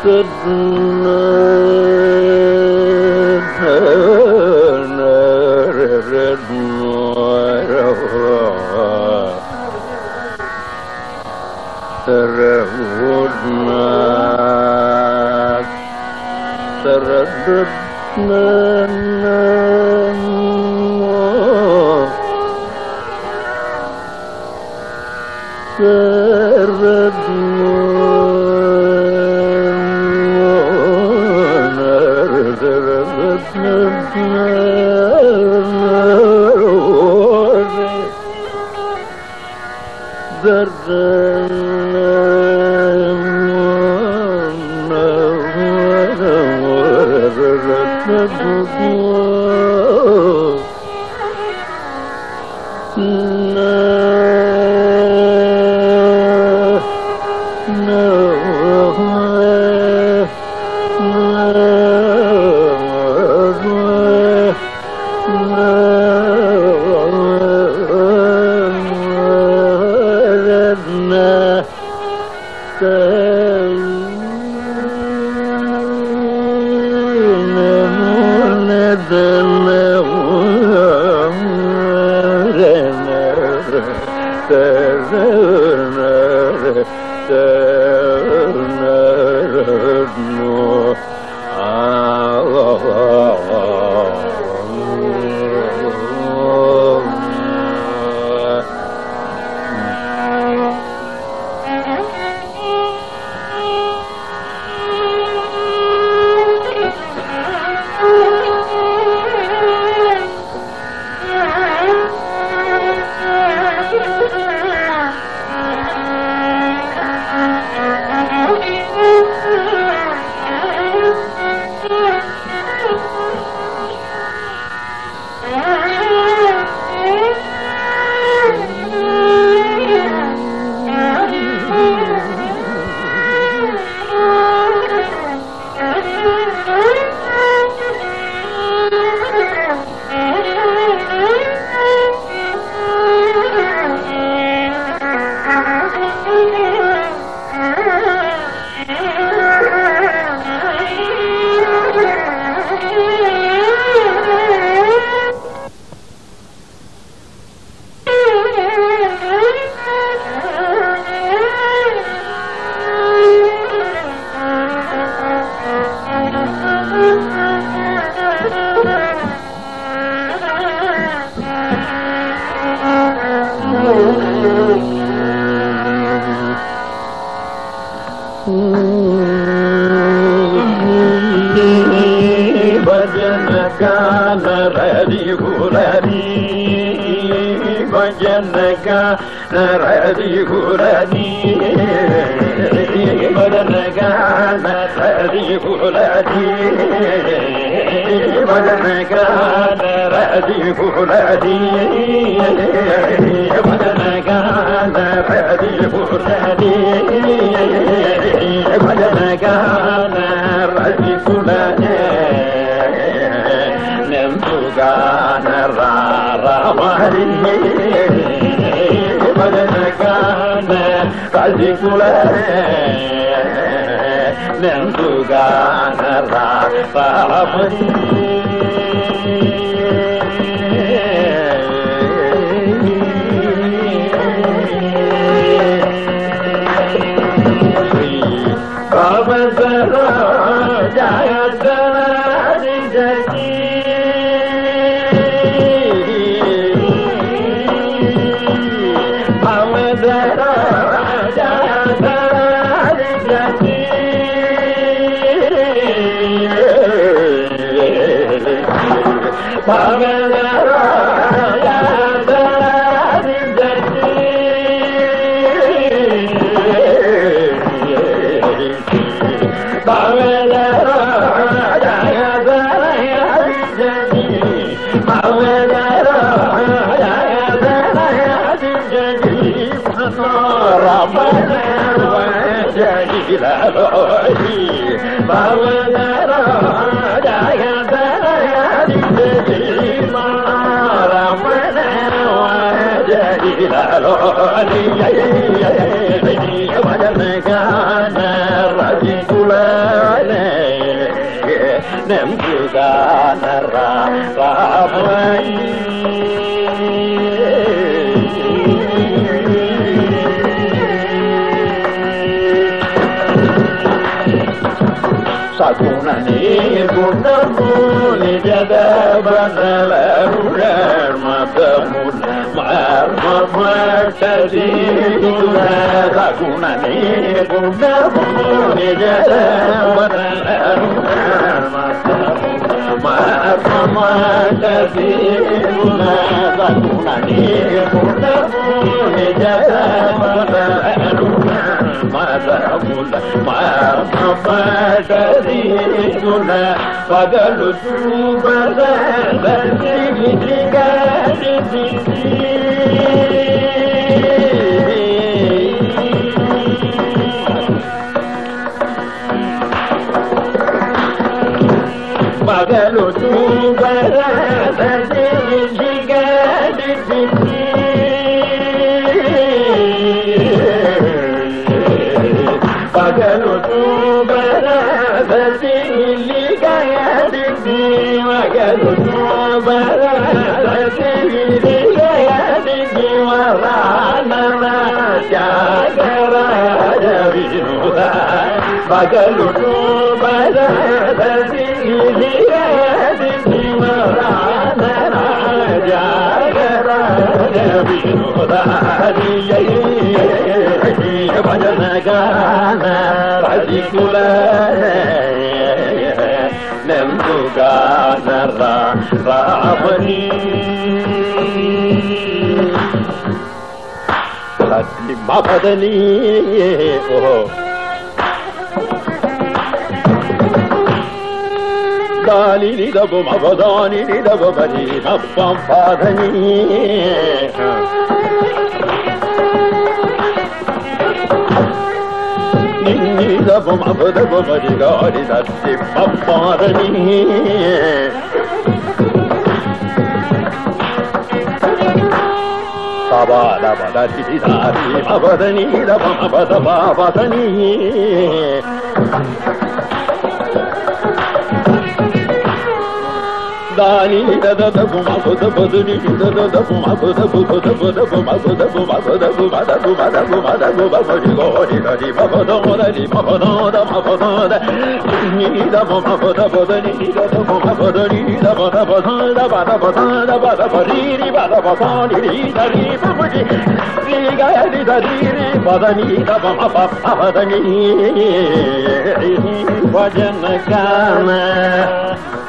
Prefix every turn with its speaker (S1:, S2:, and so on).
S1: భజన గాన రది గురని భజన గాన రది గురని భజన గాన రది గురని భజన గాన రది గురని భజన గాన రది గురని భజన గాన రది గురని నెందుగాన రామహరి భజన గాన రది గురని నెందుగాన రామహరి శ్రీ భవదర జయదరి జీ భవదర జయదరి జీ భవదర జయదరి భజన గాన రజి కుల సగుణ గుణము నిజద బదల మతముల మర్మటది సగుణ గుణము నిజద బదల మర్మటది సగుణ గుణము నిజద బదల మదముల మర్మటరీగుణ పగలు పగలు పగలు బరదీ గయది మగలు బరదీ గయది వరానన త్యాగరాజ వినుద పగలు బరదీ గయది వరానన త్యాగరాజ వినుద భజన గాన రజికుల నెందు గాన రామని సతి మపదని ఓ దాని నిదబు మపదాని నిదబు బరి మప్పం పాదని నిన్నీదపు మపదపు బరి గారి దత్తి మప్పాదని సబాల బదతి దారి మపదని దప మపద పాపదని దాని దదపు మపుద బదుని దదపు మపుదపు బుదపు మపుదపు మపుదపు మదపు మదపు మదపు బపడి గోడి దరి మపదోదరి మపదోద మపదోద నీదపు మపద బదని దదపు మపదని దపద పసద పద పసద పద పరీరి పద పసాడి దరి పపడి శ్రీగరి దరి పదని దప మప పదని భజన గాన